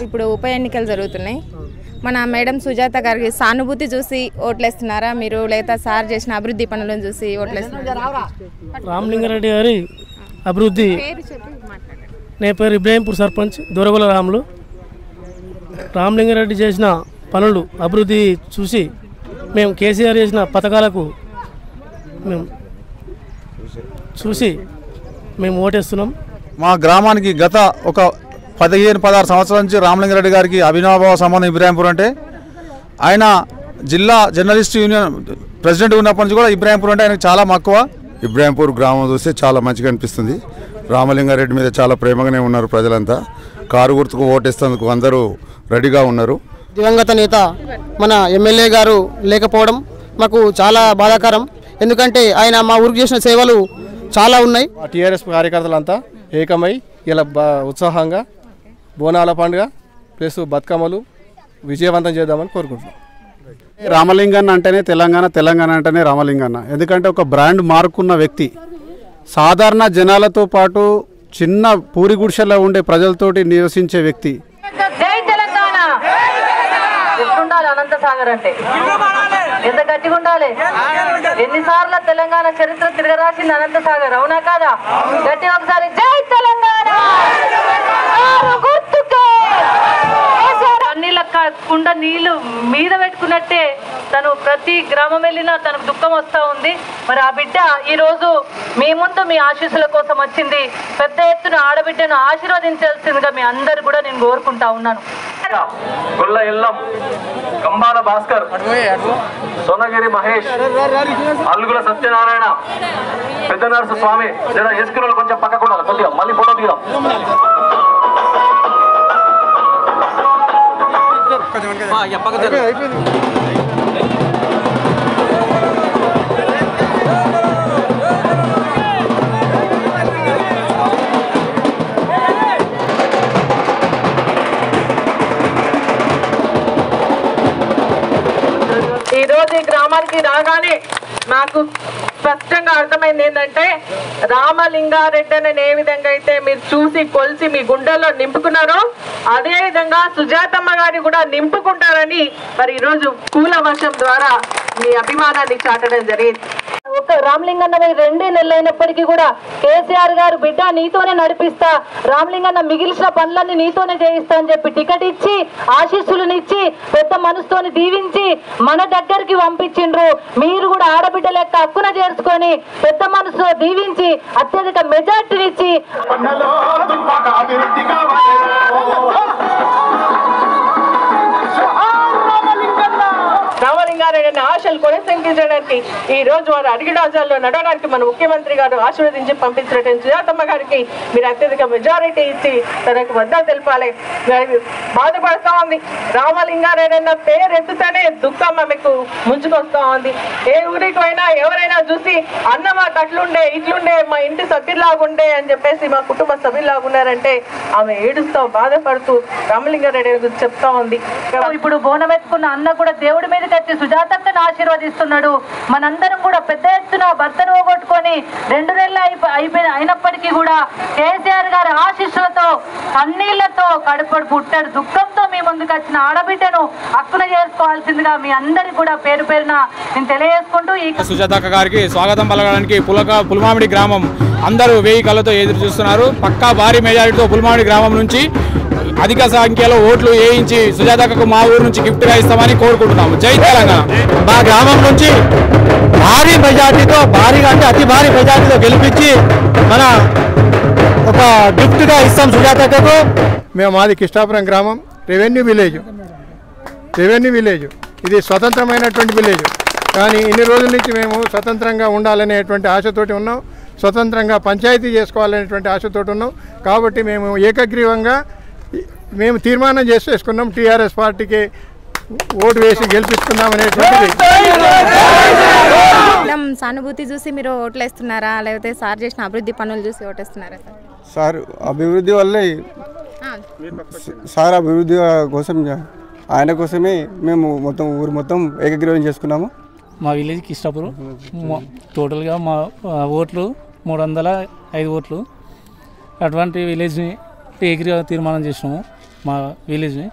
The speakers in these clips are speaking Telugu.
ఇప్పుడు ఉప ఎన్నికలు జరుగుతున్నాయి మన మేడం సుజాత గారికి సానుభూతి చూసి ఓట్లేస్తున్నారా మీరు లేదా సార్ చేసిన అభివృద్ధి పనులను చూసి ఓట్లేస్తున్నారా రామలింగారెడ్డి గారి అభివృద్ధి పేరు చెప్పి మాట్లాడండి నే పేరు ఇబ్రాహీంపూర్ సర్పంచ్ దొరగొల రాములు రామలింగారెడ్డి చేసిన పనులు అభివృద్ధి చూసి మేము కేసీఆర్ చేసిన పథకాలకు మేము చూసి మేము ఓటేస్తున్నాం మా గ్రామానికి గత ఒక పదిహేను పదహారు సంవత్సరాల నుంచి రామలింగారెడ్డి గారికి అభినవభావ సంబంధం ఇబ్రాహింపూర్ అంటే ఆయన జిల్లా జర్నలిస్ట్ యూనియన్ ప్రెసిడెంట్ ఉన్నప్పటి నుంచి కూడా ఇబ్రాహింపూర్ అంటే ఆయనకు చాలా మక్కువ ఇబ్రాహింపూర్ గ్రామం చూస్తే చాలా మంచిగా అనిపిస్తుంది రామలింగారెడ్డి మీద చాలా ప్రేమగానే ఉన్నారు ప్రజలంతా కారు గుర్తుకు ఓటేస్తేందుకు అందరూ రెడీగా ఉన్నారు దివంగత నేత మన ఎమ్మెల్యే గారు లేకపోవడం మాకు చాలా బాధాకరం ఎందుకంటే ఆయన మా ఊరికి చేసిన సేవలు చాలా ఉన్నాయి టీఆర్ఎస్ కార్యకర్తలంతా ఏకమై ఇలా బా ఉత్సాహంగా బోనాల పండుగ ప్లస్ బతుకమ్మలు విజయవంతం చేద్దామని కోరుకుంటున్నాం రామలింగన్న అంటేనే తెలంగాణ తెలంగాణ అంటేనే రామలింగన్న ఎందుకంటే ఒక బ్రాండ్ మార్కున్న వ్యక్తి సాధారణ జనాలతో పాటు చిన్న పూరి గుడిసెల్లో ఉండే ప్రజలతోటి నివసించే వ్యక్తి జై తెలంగాణ ఎట్లుండాలి అనంత సాగర్ అంటే ఎంత గట్టిగా ఉండాలి ఎన్నిసార్లు తెలంగాణ చరిత్ర తిరగరాసింది అనంత సాగర్ అవునా కాదా గట్టి ఒకసారి జై తెలంగాణ ఆరు గుర్తుకే. అన్నిళ్ళ క- కుండ నీళ్లు మీద పెట్టుకున్నట్టే తను ప్రతి గ్రామం వెళ్ళినా తనకు దుఃఖం వస్తూ ఉంది మరి ఆ బిడ్డ ఈ రోజు మీ ముందు మీ ఆశీస్సుల కోసం వచ్చింది పెద్ద ఎత్తున ఆడబిడ్డను ఆశీర్వదించాల్సిందిగా మీ అందరు కూడా నేను కోరుకుంటా ఉన్నాను గొల్ల ఎల్లం కంబాల భాస్కర్ సోనగిరి మహేష్ అల్లుగుల సత్యనారాయణ పెద్ద నరసు స్వామి జర ఎస్కులు కొంచెం పక్కకు ఉండాలి కొద్దిగా మళ్ళీ ఫోటో దిగుదాం ఈ రోజు ఈ గ్రామానికి రాగానే నాకు స్పష్టంగా అర్థమైంది ఏంటంటే రామలింగారెడ్డి అని ఏ విధంగా అయితే మీరు చూసి కొలిసి మీ గుండెల్లో నింపుకున్నారో అదే విధంగా సుజాతమ్మ గారిని కూడా నింపుకుంటారని మరి ఈ రోజు కూల వర్షం ద్వారా మీ అభిమానాన్ని చాటడం జరిగింది ఒక రామలింగన్న మీద రెండే నెలలు అయినప్పటికీ కూడా కేసీఆర్ గారు బిడ్డ నీతోనే నడిపిస్తా రామలింగన్న మిగిలిన పనులన్నీ నీతోనే చేయిస్తా అని చెప్పి టికెట్ ఇచ్చి ఆశీస్సులనిచ్చి పెద్ద మనసుతోని దీవించి మన దగ్గరికి పంపించిండ్రు మీరు కూడా ఆడబిడ్డ లెక్క హక్కున చేర్చుకొని పెద్ద మనసుతో దీవించి అత్యధిక మెజార్టీనిచ్చి రామలింగారెడ్డి ఆశలు కొనసాగించడానికి ఈ రోజు వారు అడిగిడాజాల్లో నడవడానికి మన ముఖ్యమంత్రి గారు ఆశీర్వదించి పంపించినటువంటి సుజాతమ్మ గారికి మీరు అత్యధిక మెజారిటీ ఇచ్చి తనకు మద్దతు తెలపాలి మరి బాధపడుతూ ఉంది రామలింగారెడ్డి అన్న పేరు ఎత్తుతేనే దుఃఖం మీకు ముంచుకొస్తా ఉంది ఏ ఊరికి పోయినా ఎవరైనా చూసి అన్న మాకు అట్లుండే ఇట్లుండే మా ఇంటి సభ్యులాగుండే అని చెప్పేసి మా కుటుంబ సభ్యులాగా ఉన్నారంటే ఆమె ఏడుస్తూ బాధపడుతూ రామలింగారెడ్డి గురించి చెప్తా ఉంది ఇప్పుడు బోనం ఎత్తుకున్న అన్న కూడా దేవుడి మీద కట్టి సుజాతక్కను ఆశీర్వదిస్తున్నాడు మనందరం కూడా పెద్ద ఎత్తున భర్తను పోగొట్టుకొని రెండు నెలలు అయిపో అయిపోయిన అయినప్పటికీ కూడా కేసీఆర్ గారి ఆశీస్సులతో కన్నీళ్లతో కడుపడు పుట్టాడు దుఃఖంతో మీ ముందుకు వచ్చిన ఆడబిడ్డను హక్కున చేసుకోవాల్సిందిగా మీ అందరికి కూడా పేరు పేరున నేను తెలియజేసుకుంటూ ఈ సుజాతక్క గారికి స్వాగతం పలకడానికి పులక పుల్మామిడి గ్రామం అందరూ వేయి కళ్ళతో ఎదురు చూస్తున్నారు పక్కా భారీ మెజారిటీతో పుల్మామిడి గ్రామం నుంచి అధిక సంఖ్యలో ఓట్లు వేయించి సుజాతక్కకు మా ఊరు నుంచి గిఫ్ట్గా ఇస్తామని కోరుకుంటున్నాము జై తెలంగాణ మా గ్రామం నుంచి భారీ మెజార్టీతో భారీగా అంటే అతి భారీ మెజార్టీతో గెలిపించి మన ఒక గిఫ్ట్గా ఇస్తాం సుజాతకు మేము మాది కిష్టాపురం గ్రామం రెవెన్యూ విలేజ్ రెవెన్యూ విలేజ్ ఇది స్వతంత్రమైనటువంటి విలేజ్ కానీ ఇన్ని రోజుల నుంచి మేము స్వతంత్రంగా ఉండాలనేటువంటి ఆశతోటి ఉన్నాం స్వతంత్రంగా పంచాయతీ చేసుకోవాలనేటువంటి ఆశతోటి ఉన్నాం కాబట్టి మేము ఏకగ్రీవంగా మేము తీర్మానం చేసేసుకున్నాం టీఆర్ఎస్ పార్టీకి ఓటు వేసి గెలిపించుకుందాం అనేటువంటిది మేడం సానుభూతి చూసి మీరు ఓట్లేస్తున్నారా లేకపోతే సార్ చేసిన అభివృద్ధి పనులు చూసి ఓటేస్తున్నారా సార్ సార్ అభివృద్ధి వల్లే ఆ, సార్ అభివృద్ధి కోసం ఆయన కోసమే మేము మొత్తం ఊరు మొత్తం ఏకగ్రీవం చేసుకున్నాము మా విలేజ్కి ఇష్టపురం మొ- టోటల్గా మా ఆ, ఓట్లు మూడు వందల ఐదు ఓట్లు అటువంటి విలేజ్ని ఏకగ్రీవ తీర్మానం చేసినాము మా విలేజ్ని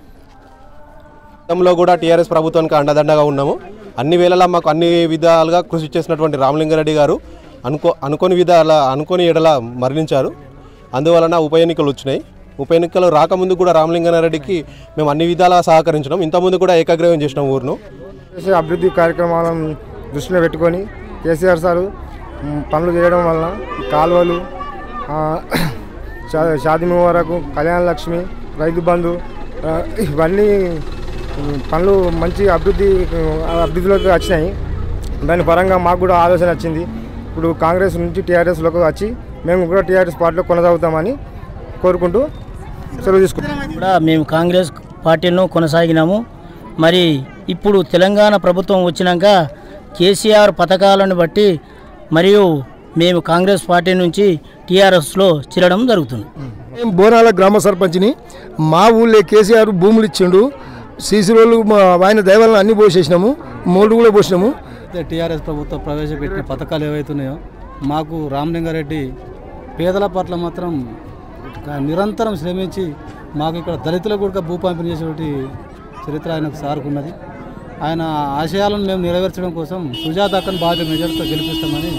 గతంలో కూడా టీఆర్ఎస్ ప్రభుత్వానికి అండదండగా ఉన్నాము అన్ని వేళలా మాకు అన్ని విధాలుగా కృషి చేసినటువంటి రామలింగారెడ్డి గారు అనుకో అనుకోని విధాల అనుకోని ఎడల మరణించారు అందువలన ఉప ఎన్నికలు వచ్చినాయి ఉప ఎన్నికలు రాకముందు కూడా రామలింగారెడ్డికి మేము అన్ని విధాలా సహకరించినాం ఇంతకుముందు కూడా ఏకగ్రీవం చేసినాం ఊరును చేసే అభివృద్ధి కార్యక్రమాలను దృష్టిలో పెట్టుకొని కేసీఆర్ సారు మ్, పనులు చేయడం వలన ఈ కాలువలు ఆ, షా- షాదీ వరకు కళ్యాణ లక్ష్మి రైతు బంధు ఆ, ఇవన్నీ మ్, పనులు మంచి అభివృద్ధి ఆ, అభివృద్ధిలోకి వచ్చినాయి దాని పరంగా మాకు కూడా ఆలోచన వచ్చింది ఇప్పుడు కాంగ్రెస్ నుంచి టీఆర్ఎస్లోకి వచ్చి మేము కూడా టీఆర్ఎస్ పార్టీలో కొనసాగుతామని కోరుకుంటూ సెలవు తీసుకుంటాం కూడా మేము కాంగ్రెస్ పార్టీలను కొనసాగినాము మరి ఇప్పుడు తెలంగాణ ప్రభుత్వం వచ్చినాక కేసీఆర్ పథకాలను బట్టి మరియు మేము కాంగ్రెస్ పార్టీ నుంచి టీఆర్ఎస్లో చేరడం జరుగుతుంది మేము బోనాల గ్రామ సర్పంచ్ని మా ఊళ్ళో కేసీఆర్ భూములు ఇచ్చిండు సీసీ రోడ్లు మా ఆయన దయవలన అన్ని పోసేసినాము మూడు కూడా పోసినాము టీఆర్ఎస్ ప్రభుత్వం ప్రవేశపెట్టిన పథకాలు ఏవైతున్నాయో మాకు రామలింగారెడ్డి పేదల పట్ల మాత్రం నిరంతరం శ్రమించి మాకు ఇక్కడ దళితులకు కూడా భూ పంపిణీ చేసేటువంటి చరిత్ర ఆయనకు సారుకున్నది ఆయన ఆశయాలను మేము నెరవేర్చడం కోసం సుజాత అక్కని బాగా మెజార్టీతో గెలిపిస్తామని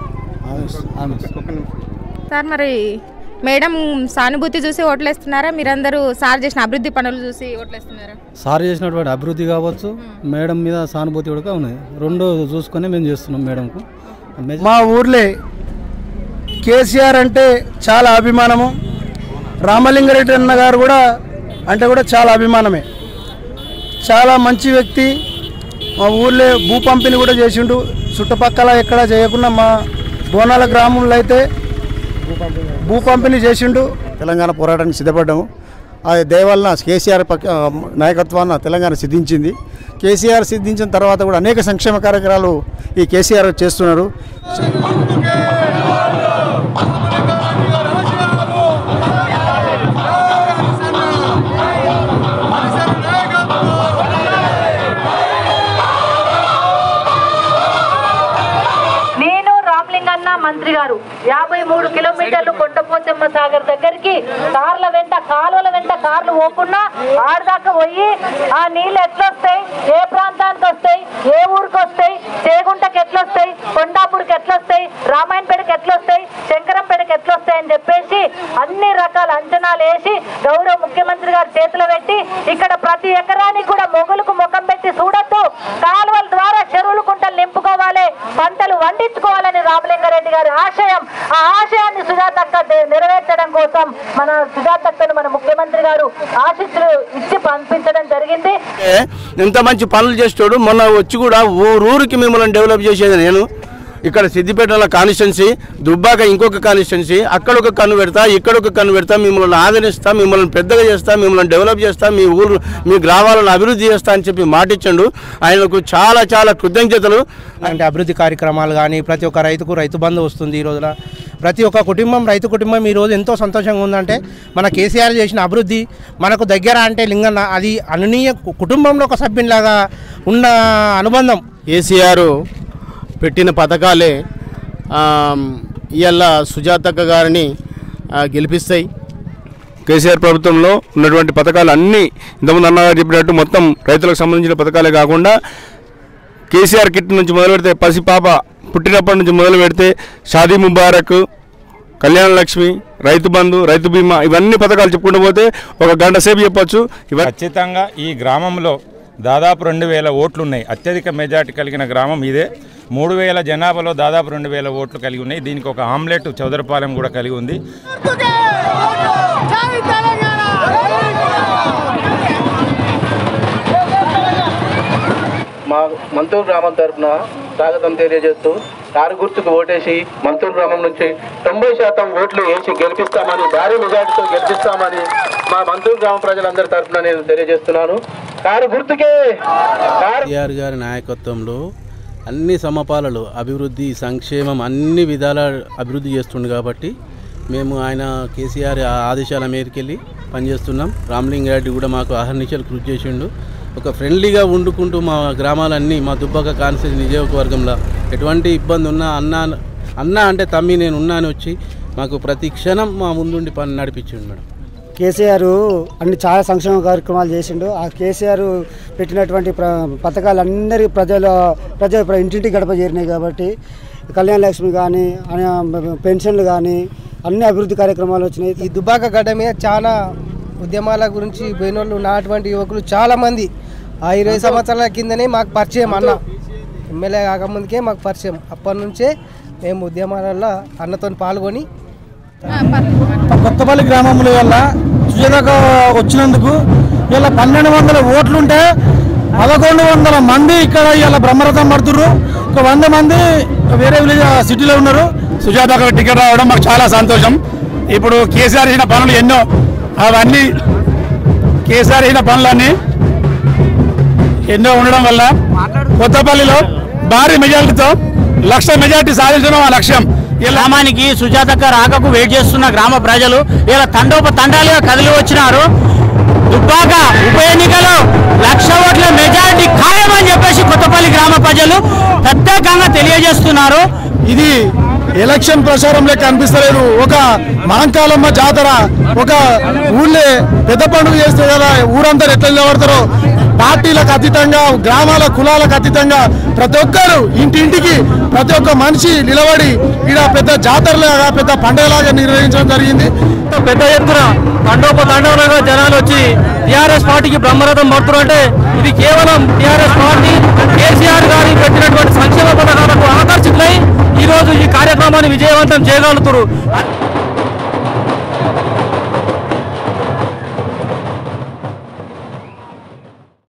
ఆమె సార్ మరి మేడం సానుభూతి చూసి ఓట్లేస్తున్నారా మీరందరూ సార్ చేసిన అభివృద్ధి పనులు చూసి ఓట్లేస్తున్నారా సార్ చేసినటువంటి అభివృద్ధి కావచ్చు మేడం మీద సానుభూతి కూడా ఉన్నది రెండు చూసుకొని మేము చేస్తున్నాం మేడంకు మా ఊర్లే కేసీఆర్ అంటే చాలా అభిమానము రామలింగారెడ్డి అన్న గారు కూడా అంటే కూడా చాలా అభిమానమే చాలా మంచి వ్యక్తి మా ఊర్లో భూ పంపిణీ కూడా చేసిండు చుట్టుపక్కల ఎక్కడ చేయకుండా మా బోనాల గ్రామంలో అయితే భూ పంపిణీ చేసిండు తెలంగాణ పోరాటానికి సిద్ధపడ్డాము ఆ దయవలన కేసీఆర్ పక్క నాయకత్వాన తెలంగాణ సిద్ధించింది కేసీఆర్ సిద్ధించిన తర్వాత కూడా అనేక సంక్షేమ కార్యక్రమాలు ఈ కేసీఆర్ చేస్తున్నారు నేను రామలింగన్న మంత్రి గారు యాభై మూడు కిలోమీటర్లు కొండపోచమ్మ సాగర్ దగ్గరికి కార్ల వెంట కాలువల వెంట కార్లు పోకుండా ఆడదాకా పోయి ఆ నీళ్ళు ఎట్లొస్తాయి ఏ ప్రాంతానికి వస్తాయి ఏ ఊరికి వస్తాయి చేగుంటకి ఎట్లొస్తాయి కొండాపూడికి ఎట్లొస్తాయి రామాయణపేటకి ఎట్లొస్తాయి శంకరంపేటకి ఎట్లొస్తాయి అని చెప్పేసి అన్ని రకాల అంచనాలు వేసి గౌరవ ముఖ్యమంత్రి గారు చేతిలో పెట్టి ఇక్కడ ప్రతి ఎకరానికి కూడా మొగులకు ముఖం పెట్టి చూడొద్దు కాలువల ద్వారా చెరువులు కుంటలు నింపుకోవాలి పంటలు వండించుకోవాలని రామలింగారెడ్డి గారి ఆశయం ఆ ఆశయాన్ని సుజాతక్క దే- నెరవేర్చడం కోసం మన సుజాతక్కను మన ముఖ్యమంత్రి గారు ఆశీస్సులు ఇచ్చి పంపించడం జరిగింది ఎంత మంచి పనులు చేస్తాడు మొన్న వచ్చి కూడా ఊరూరికి మిమ్మల్ని డెవలప్ చేసేది నేను ఇక్కడ సిద్దిపేటలో కాన్స్టిట్యున్సీ దుబ్బాక ఇంకొక కాన్స్టిట్యున్సీ అక్కడ ఒక కన్ను పెడతా ఇక్కడ ఒక కన్ను పెడతా మిమ్మల్ని ఆదరిస్తా మిమ్మల్ని పెద్దగా చేస్తా మిమ్మల్ని డెవలప్ చేస్తా మీ ఊరు మీ గ్రామాలను అభివృద్ధి చేస్తా అని చెప్పి మాటిచ్చాడు ఆయనకు చాలా చాలా కృతజ్ఞతలు అంటే అభివృద్ధి కార్యక్రమాలు కానీ ప్రతి ఒక్క రైతుకు రైతు బంధు వస్తుంది ఈ రోజున ప్రతి ఒక్క కుటుంబం రైతు కుటుంబం ఈ రోజు ఎంతో సంతోషంగా ఉందంటే మన కేసీఆర్ చేసిన అభివృద్ధి మనకు దగ్గర అంటే లింగన్న అది అననీయ కు- కుటుంబంలో ఒక సభ్యునిలాగా ఉన్న అనుబంధం కేసీఆర్ పెట్టిన పథకాలే ఇవాళ సుజాతక్క గారిని ఆ, గెలిపిస్తాయి కేసీఆర్ ప్రభుత్వంలో ఉన్నటువంటి పథకాలు అన్నీ ఇంతకుముందు అన్నగారు చెప్పినట్టు మొత్తం రైతులకు సంబంధించిన పథకాలే కాకుండా కేసీఆర్ కిట్ నుంచి మొదలు పెడితే పసిపాప పుట్టినప్పటి నుంచి మొదలు పెడితే షాదీ ముబారక్ కళ్యాణ లక్ష్మి రైతు బంధు రైతు బీమా ఇవన్నీ పథకాలు చెప్పుకుంటూ పోతే ఒక గంట సేపు చెప్పొచ్చు ఇవన్నీ ఖచ్చితంగా ఈ గ్రామంలో దాదాపు రెండు వేల ఓట్లు ఉన్నాయి అత్యధిక మెజార్టీ కలిగిన గ్రామం ఇదే మూడు వేల జనాభాలో దాదాపు రెండు వేల ఓట్లు కలిగి ఉన్నాయి దీనికి ఒక ఆమ్లెట్ చౌదరపాలెం కూడా కలిగి ఉంది మా మంతూరు గ్రామం తరఫున స్వాగతం తెలియజేస్తూ కారు గుర్తుకు ఓటేసి మంతూరు గ్రామం నుంచి తొంభై శాతం ఓట్లు వేసి గెలిపిస్తామని భారీ మెజార్టీతో గెలిపిస్తామని మా మంతూరు గ్రామ ప్రజలందరి తరఫున నేను తెలియజేస్తున్నాను కారు గుర్తుకే కారు కేఆర్ గారి నాయకత్వంలో అన్ని సమపాలలు అభివృద్ధి సంక్షేమం అన్ని విధాల అభివృద్ధి చేస్తుండు కాబట్టి మేము ఆయన కేసీఆర్ ఆదేశాల మేరకు వెళ్ళి పనిచేస్తున్నాం రామలింగారెడ్డి కూడా మాకు అహర్నిశలు కృషి చేసిండు ఒక ఫ్రెండ్లీగా వండుకుంటూ మా గ్రామాలన్నీ మా దుబ్బాక కాన్స్టిట్యూన్సీ నియోజకవర్గంలో ఎటువంటి ఇబ్బంది ఉన్నా అన్న అన్న అంటే తమ్మి నేను ఉన్నా అని వచ్చి మాకు ప్రతి క్షణం మా ముందుండి పని నడిపించిండు మేడం కేసీఆర్ అన్ని చాలా సంక్షేమ కార్యక్రమాలు చేసిండు ఆ కేసీఆర్ పెట్టినటువంటి ప్ర పథకాలు అందరి ప్రజల ప్రజల ప్ర- ఇంటింటి గడప చేరినాయి కాబట్టి కళ్యాణ లక్ష్మి కానీ పెన్షన్లు కానీ అన్ని అభివృద్ధి కార్యక్రమాలు వచ్చినాయి ఈ దుబ్బాక గడ్డ మీద చాలా ఉద్యమాల గురించి పోయిన వాళ్ళు ఉన్నటువంటి యువకులు చాలా మంది ఆ ఇరవై సంవత్సరాల కిందనే మాకు పరిచయం అన్న ఎమ్మెల్యే కాకముందుకే మాకు పరిచయం అప్పటి నుంచే మేము ఉద్యమాలలో అన్నతో పాల్గొని కొత్తపల్లి గ్రామంలో వల్ల సుజాతక వచ్చినందుకు ఇలా పన్నెండు వందల ఓట్లుంటే పదకొండు వందల మంది ఇక్కడ ఇలా బ్రహ్మరథం పడుతుర్రు ఒక వంద మంది వేరే విలేజ్ సిటీలో ఉన్నారు సుజాతకు టికెట్ రావడం మాకు చాలా సంతోషం ఇప్పుడు కేసీఆర్ చేసిన పనులు ఎన్నో అవన్నీ కేసీఆర్ చేసిన పనులన్నీ ఎన్నో ఉండడం వల్ల కొత్తపల్లిలో భారీ మెజారిటీతో లక్ష మెజారిటీ సాధించడం మా లక్ష్యం ఈ గ్రామానికి సుజాతక్క రాకకు వెయిట్ చేస్తున్న గ్రామ ప్రజలు ఇలా తండోప తండాలుగా కదిలి వచ్చినారు దుబ్బాక ఉప ఎన్నికలో లక్ష ఓట్ల మెజారిటీ ఖాయమని చెప్పేసి కొత్తపల్లి గ్రామ ప్రజలు ప్రత్యేకంగా తెలియజేస్తున్నారు ఇది ఎలక్షన్ ప్రచారం లెక్క అనిపిస్తలేదు ఒక మహంకాలమ్మ జాతర ఒక ఊళ్ళే పెద్ద పండుగ చేస్తే కదా ఊరంతా ఎట్లా నిలబడతారో పార్టీలకు అతీతంగా గ్రామాల కులాలకు అతీతంగా ప్రతి ఒక్కరు ఇంటింటికి ప్రతి ఒక్క మనిషి నిలబడి ఇక్కడ పెద్ద జాతరలాగా పెద్ద పండుగలాగా నిర్వహించడం జరిగింది పెద్ద ఎత్తున తండోప తండోలుగా జనాలు వచ్చి టీఆర్ఎస్ పార్టీకి బ్రహ్మరథం పడుతున్నారు అంటే ఇది కేవలం టీఆర్ఎస్ పార్టీ కేసీఆర్ గారి పెట్టినటువంటి సంక్షేమ పథకాలకు ఆకర్షితులై ఈ రోజు ఈ కార్యక్రమాన్ని విజయవంతం చేయగలుగుతారు